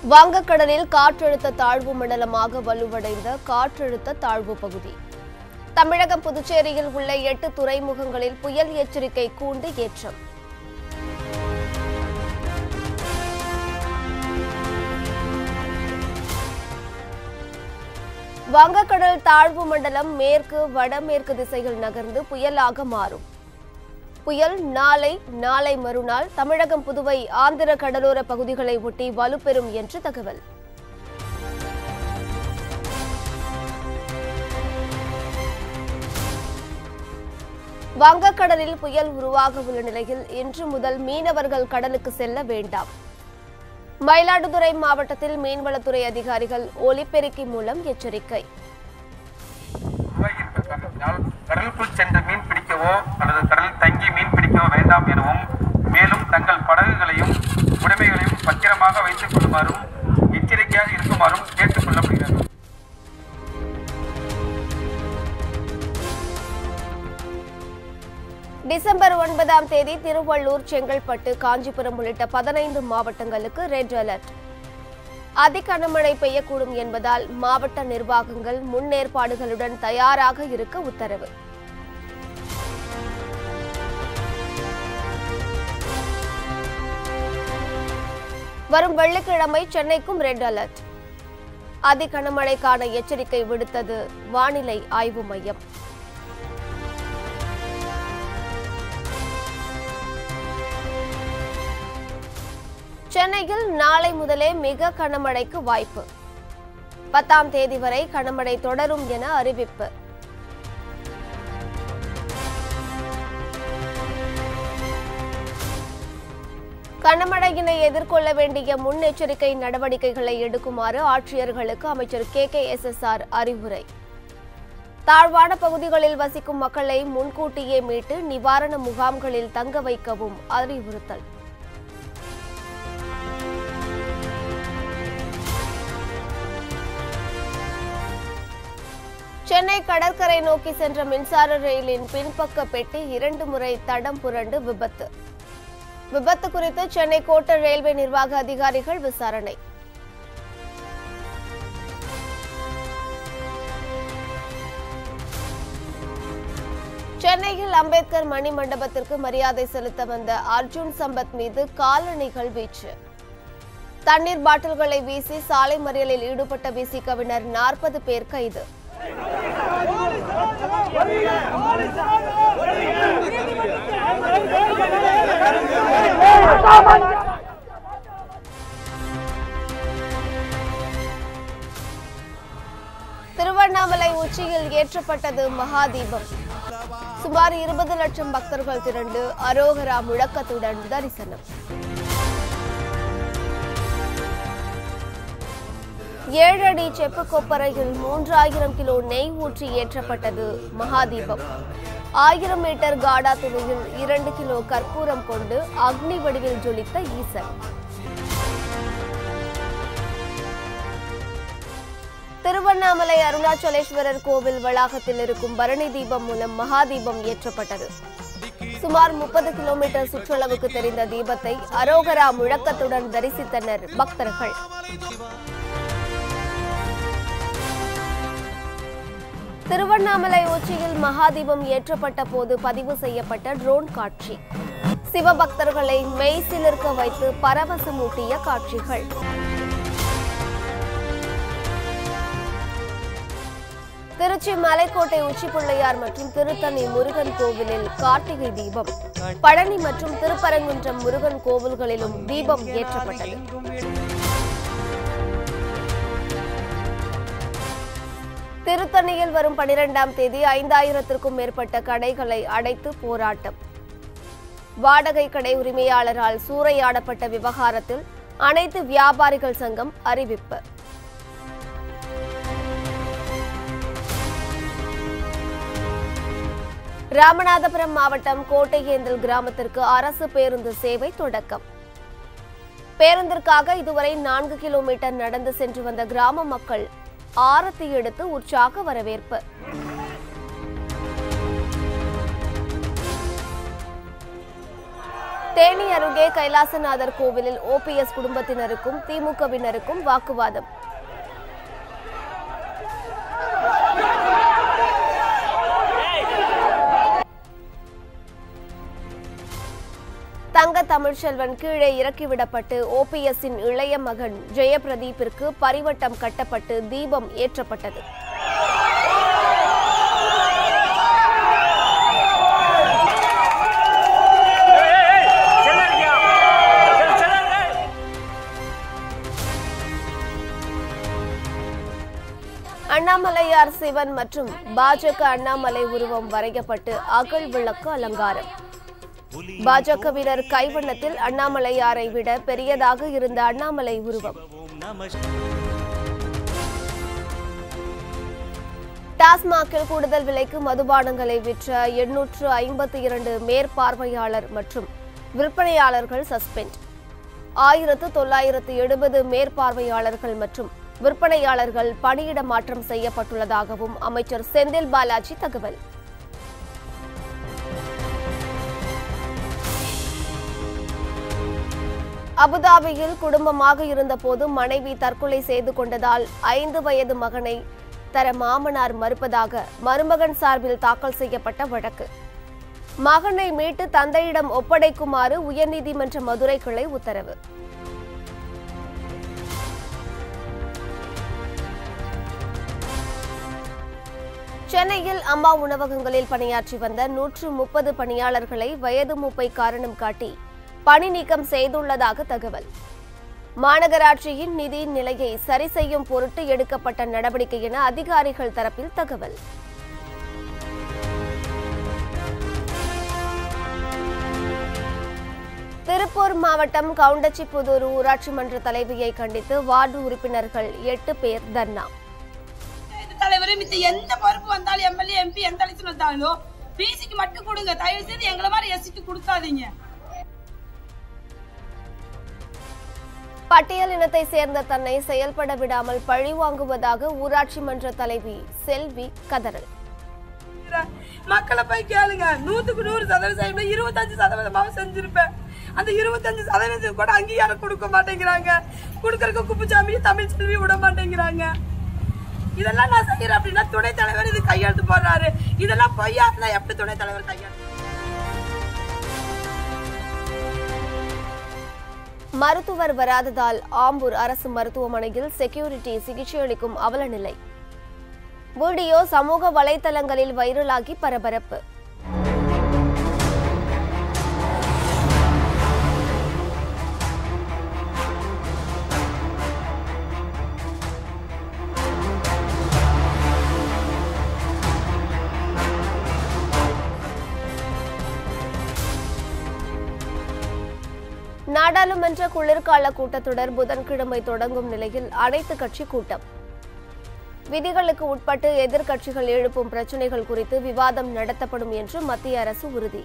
வங்கக்கடலில் காற்றழுத்த தாழ்வு மண்டலமாக வலுவடைந்த காற்றழுத்த தாழ்வு பகுதி தமிழகம் புதுச்சேரியில் உள்ள எட்டு துறைமுகங்களில் புயல் எச்சரிக்கை கூண்டு ஏற்றம் வங்கக்கடல் தாழ்வு மண்டலம் மேற்கு வடமேற்கு திசையில் நகர்ந்து புயலாக மாறும் புயல் நாளை நாளை மறுநாள் தமிழகம் புதுவை ஆந்திர கடலோர பகுதிகளை ஒட்டி வலுப்பெறும் என்று தகவல் வங்கக்கடலில் புயல் உருவாக உள்ள நிலையில் இன்று முதல் மீனவர்கள் கடலுக்கு செல்ல வேண்டாம் மயிலாடுதுறை மாவட்டத்தில் மீன்வளத்துறை அதிகாரிகள் ஒலிபெருக்கி மூலம் எச்சரிக்கை இருப்பதனால் கடலுக்குள் சென்று மீன் பிடிக்கவோ அல்லது கடலில் தங்கி மீன் பிடிக்கவோ வேண்டாம் எனவும் மேலும் தங்கள் படகுகளையும் உடைமைகளையும் பத்திரமாக வைத்துக் கொள்ளுமாறும் எச்சரிக்கையாக இருக்குமாறும் கேட்டுக் கொள்ளப்படுகிறது டிசம்பர் ஒன்பதாம் தேதி திருவள்ளூர் செங்கல்பட்டு காஞ்சிபுரம் உள்ளிட்ட பதினைந்து மாவட்டங்களுக்கு ரெட் அலர்ட் அதி கனமழை பெய்யக்கூடும் என்பதால் மாவட்ட நிர்வாகங்கள் முன்னேற்பாடுகளுடன் தயாராக இருக்க உத்தரவு வரும் வெள்ளிக்கிழமை சென்னைக்கும் ரெட் அலர்ட் அதி கனமழைக்கான எச்சரிக்கை விடுத்தது வானிலை ஆய்வு மையம் சென்னையில் நாளை முதலே மிக கனமழைக்கு வாய்ப்பு பத்தாம் தேதி வரை கனமழை தொடரும் என அறிவிப்பு கனமழையினை எதிர்கொள்ள வேண்டிய முன்னெச்சரிக்கை நடவடிக்கைகளை எடுக்குமாறு ஆட்சியர்களுக்கு அமைச்சர் K K S S R அறிவுரை தாழ்வான பகுதிகளில் வசிக்கும் மக்களை முன்கூட்டியே மீட்டு நிவாரண முகாம்களில் தங்க வைக்கவும் அறிவுறுத்தல் சென்னை கடற்கரை நோக்கி சென்ற மின்சார ரயிலின் பின்பக்க பெட்டி இரண்டு முறை தடம் புரண்டு விபத்து விபத்து குறித்து சென்னை கோட்ட ரயில்வே நிர்வாக அதிகாரிகள் விசாரணை சென்னையில் அம்பேத்கர் மணி மண்டபத்திற்கு மரியாதை செலுத்த வந்த அர்ஜுன் சம்பத் மீது காலணிகள் வீச்சு தண்ணீர் பாட்டில்களை வீசி சாலை மறியலில் ஈடுபட்ட விசிகவினர் நாற்பது பேர் கைது திருவண்ணாமலை உச்சியில் ஏற்றப்பட்டது மகாதீபம் சுமார் இருபது லட்சம் பக்தர்கள் திரண்டு அரோகரா முழக்கத்துடன் தரிசனம் ஏழு அடி செப்பு கொப்பரையில் மூன்றாயிரம் கிலோ நெய் ஊற்றி ஏற்றப்பட்டது மகாதீபம் ஆயிரம் மீட்டர் காடா துணியில் இரண்டு கிலோ கற்பூரம் கொண்டு அக்னி வடிவில் ஜொலித்த ஈசன் திருவண்ணாமலை அருணாச்சலேஸ்வரர் கோவில் வளாகத்தில் இருக்கும் பரணி தீபம் மூலம் மகாதீபம் ஏற்றப்பட்டது சுமார் முப்பது கிலோமீட்டர் சுற்றளவுக்கு தெரிந்த தீபத்தை அரோகரா முழக்கத்துடன் தரிசித்தனர் பக்தர்கள் திருவண்ணாமலை உச்சியில் மகாதீபம் ஏற்றப்பட்ட போது பதிவு செய்யப்பட்ட ட்ரோன் காட்சி சிவபக்தர்களை மெய்சிலிர்க்க வைத்து பரவசமூட்டிய காட்சிகள் திருச்சி மலைக்கோட்டை உச்சிப்பிள்ளையார் மற்றும் திருத்தணி முருகன் கோவிலில் கார்த்திகை தீபம் பழனி மற்றும் திருப்பரங்குன்றம் முருகன் கோவில்களிலும் தீபம் ஏற்றப்பட்டது திருத்தணியில் வரும் பனிரெண்டாம் தேதி ஐந்தாயிரத்திற்கும் மேற்பட்ட கடைகளை அடைத்து போராட்டம் வாடகை கடை உரிமையாளரால் சூறையாடப்பட்ட விவகாரத்தில் அனைத்து வியாபாரிகள் சங்கம் அறிவிப்பு ராமநாதபுரம் மாவட்டம் கோட்டையேந்தல் கிராமத்திற்கு அரசு பேருந்து சேவை தொடக்கம் பேருந்திற்காக இதுவரை நான்கு கிலோமீட்டர் நடந்து சென்று வந்த கிராம மக்கள் ஆரத்தி எடுத்து உற்சாக வரவேற்பு தேனி அருகே கைலாசநாதர் கோவிலில் ஓபிஎஸ் குடும்பத்தினருக்கும் திமுகவினருக்கும் வாக்குவாதம் தங்க தமிழ்ச்செல்வன் கீழே இறக்கிவிடப்பட்டு ஓபிஎஸ்ஸின் இளைய மகன் ஜெயபிரதீப்பிற்கு பரிவட்டம் கட்டப்பட்டு தீபம் ஏற்றப்பட்டது அண்ணாமலையார் சிவன் மற்றும் பாஜக அண்ணாமலை உருவம் வரையப்பட்டு அகல் விளக்கு அலங்காரம் பாஜகவினர் கைவண்ணத்தில் அண்ணாமலையாரை விட பெரியதாக இருந்த அண்ணாமலை உருவம் டாஸ்மாகில் கூடுதல் விலைக்கு மதுபானங்களை விற்ற எண்ணூற்று ஐம்பத்தி இரண்டு மேற்பார்வையாளர் மற்றும் விற்பனையாளர்கள் சஸ்பெண்ட் ஆயிரத்து தொள்ளாயிரத்து எழுபது மேற்பார்வையாளர்கள் மற்றும் விற்பனையாளர்கள் பணியிட மாற்றம் செய்யப்பட்டுள்ளதாகவும் அமைச்சர் செந்தில் பாலாஜி தகவல் அபுதாபியில் குடும்பமாக இருந்தபோது மனைவி தற்கொலை செய்து கொண்டதால் ஐந்து வயது மகனை தர மாமனார் மறுப்பதாக மருமகன் சார்பில் தாக்கல் செய்யப்பட்ட வழக்கு மகனை மீட்டு தந்தையிடம் ஒப்படைக்குமாறு உயர்நீதிமன்ற மதுரை கிளை உத்தரவு சென்னையில் அம்மா உணவகங்களில் பணியாற்றி வந்த நூற்று முப்பது பணியாளர்களை வயது மூப்பை காரணம் காட்டி பணி நீக்கம் செய்துள்ளதாக தகவல் மாநகராட்சியின் நிதி நிலையை சரி செய்யும் பொருட்டு எடுக்கப்பட்ட நடவடிக்கை என அதிகாரிகள் தரப்பில் தகவல் திருப்பூர் மாவட்டம் கவுண்டச்சிப்புதூர் ஊராட்சி மன்ற தலைவியை கண்டித்து வார்டு உறுப்பினர்கள் எட்டு பேர் தர்ணா தலைவர் மித்த எந்த பொறுப்பு வந்தாலும் எம்எல்ஏ எம்பி எந்த எலெக்ஷன் வந்தாலும் பிசிக்கு மட்டும் கொடுங்க தயவு செய்து எங்களை மாதிரி எஸ்சிக்கு கொடுக்காதீங்க பட்டியல் இனத்தை சேர்ந்த தன்னை செயல்பட விடாமல் பழி வாங்குவதாக ஊராட்சி மன்ற தலைவி செல்வி கதறல் மக்களை போய் கேளுங்க நூத்துக்கு நூறு சதவீதம் செய்யணும் இருபத்தஞ்சு சதவீதமாக செஞ்சிருப்பேன் அந்த இருபத்தஞ்சு சதவீதம் கூட அங்கீகாரம் கொடுக்க மாட்டேங்கிறாங்க கொடுக்கறதுக்கு குப்புசாமி தமிழ் செல்வி விட மாட்டேங்கிறாங்க இதெல்லாம் நான் செய்யறேன் அப்படின்னா துணைத் தலைவர் இது கையெழுத்து போடுறாரு இதெல்லாம் பொய்யா இருந்தா எப்படி துணைத் தலைவர் கையெழுத்து மருத்துவர் வராததால் ஆம்பூர் அரசு மருத்துவமனையில் செக்யூரிட்டி சிகிச்சை அளிக்கும் அவல நிலை வீடியோ சமூக வலைதளங்களில் வைரலாகி பரபரப்பு நாடாளுமன்ற குளிர்கால கூட்டத்தொடர் புதன்கிழமை தொடங்கும் நிலையில் அனைத்து கட்சி கூட்டம் விதிகளுக்கு உட்பட்டு எதிர்க்கட்சிகள் எழுப்பும் பிரச்சினைகள் குறித்து விவாதம் நடத்தப்படும் என்று மத்திய அரசு உறுதி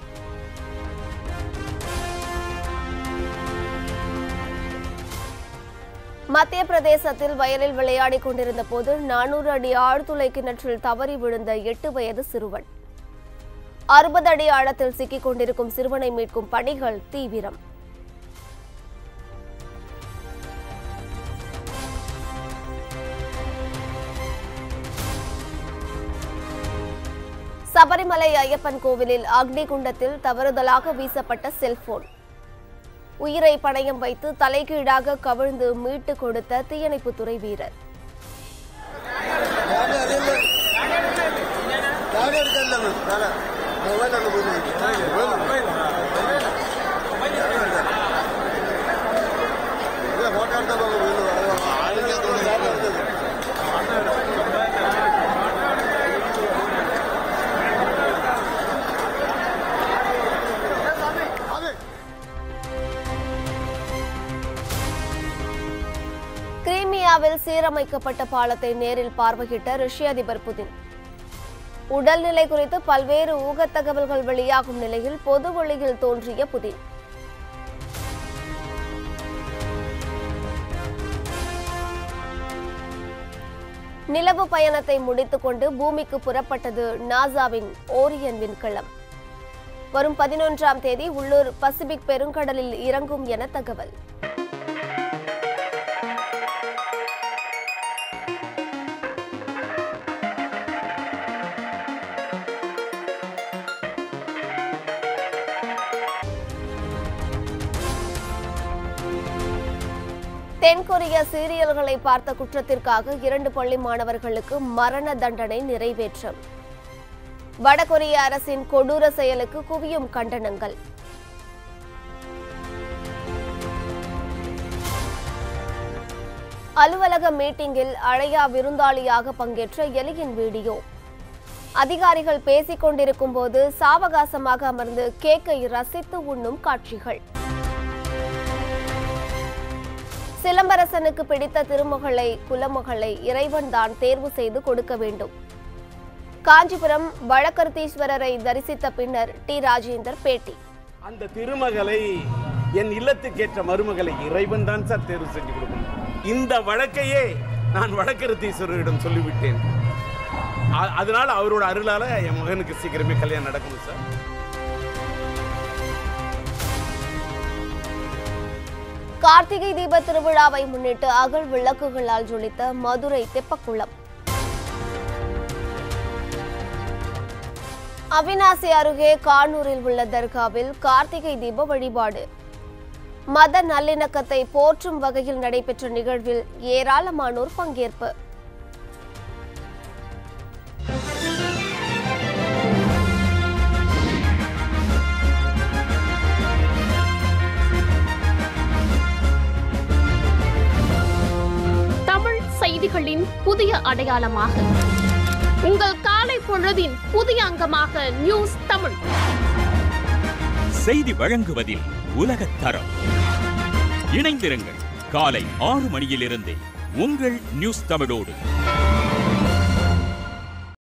மத்திய பிரதேசத்தில் வயலில் விளையாடிக் கொண்டிருந்த போது நானூறு அடி ஆழ்துளை கிணற்றில் தவறி விழுந்த எட்டு வயது சிறுவன் அறுபது அடி ஆழத்தில் சிக்கிக் கொண்டிருக்கும் சிறுவனை மீட்கும் பணிகள் தீவிரம் சபரிமலை ஐயப்பன் கோவிலில் அக்னி குண்டத்தில் தவறுதலாக வீசப்பட்ட செல்போன் உயிரை பணயம் வைத்து தலைகீழாக கவிழ்ந்து மீட்டு கொடுத்த தீயணைப்புத்துறை வீரர் கிரீமியாவில் சீரமைக்கப்பட்ட பாலத்தை நேரில் பார்வையிட்ட ரஷ்ய அதிபர் புதின் உடல்நிலை குறித்து பல்வேறு ஊகத் தகவல்கள் வெளியாகும் நிலையில் பொது வெளியில் தோன்றிய புதின் நிலவு பயணத்தை முடித்துக்கொண்டு பூமிக்கு புறப்பட்டது நாசாவின் ஓரியன் விண்கலம் வரும் பதினொன்றாம் தேதி உள்ளூர் பசிபிக் பெருங்கடலில் இறங்கும் என தகவல் தென்கொரிய சீரியல்களை பார்த்த குற்றத்திற்காக இரண்டு பள்ளி மாணவர்களுக்கு மரண தண்டனை நிறைவேற்றம் வடகொரிய அரசின் கொடூர செயலுக்கு குவியும் கண்டனங்கள் அலுவலக மீட்டிங்கில் அழையா விருந்தாளியாக பங்கேற்ற எலியின் வீடியோ அதிகாரிகள் பேசிக் கொண்டிருக்கும் போது சாவகாசமாக அமர்ந்து கேக்கை ரசித்து உண்ணும் காட்சிகள் சிலம்பரசனுக்கு பிடித்த திருமகளை குலமகளை இறைவன் தான் தேர்வு செய்து கொடுக்க வேண்டும் காஞ்சிபுரம் வழக்கர்த்தீஸ்வரரை தரிசித்த பின்னர் டி ராஜேந்தர் பேட்டி அந்த திருமகளை என் இல்லத்துக்கேற்ற மருமகளை இறைவன் தான் சார் தேர்வு செஞ்சு கொடுக்கணும் இந்த வழக்கையே நான் வடக்கருத்தீஸ்வரரிடம் சொல்லிவிட்டேன் அ- அதனால அவரோட அருளால என் மகனுக்கு சீக்கிரமே கல்யாணம் நடக்கணும் சார் கார்த்திகை தீப திருவிழாவை முன்னிட்டு அகல் விளக்குகளால் ஜொலித்த மதுரை தெப்பக்குளம் அவினாசி அருகே கானூரில் உள்ள தர்காவில் கார்த்திகை தீப வழிபாடு மத நல்லிணக்கத்தை போற்றும் வகையில் நடைபெற்ற நிகழ்வில் ஏராளமானோர் பங்கேற்பு தமிழ் செய்திகளின் புதிய அடையாளமாக உங்கள் காலை பொழுதின் புதிய அங்கமாக நியூஸ் தமிழ் செய்தி வழங்குவதில் உலகத் தரம் இணைந்திருங்கள் காலை ஆறு மணியிலிருந்தே உங்கள் நியூஸ் தமிழோடு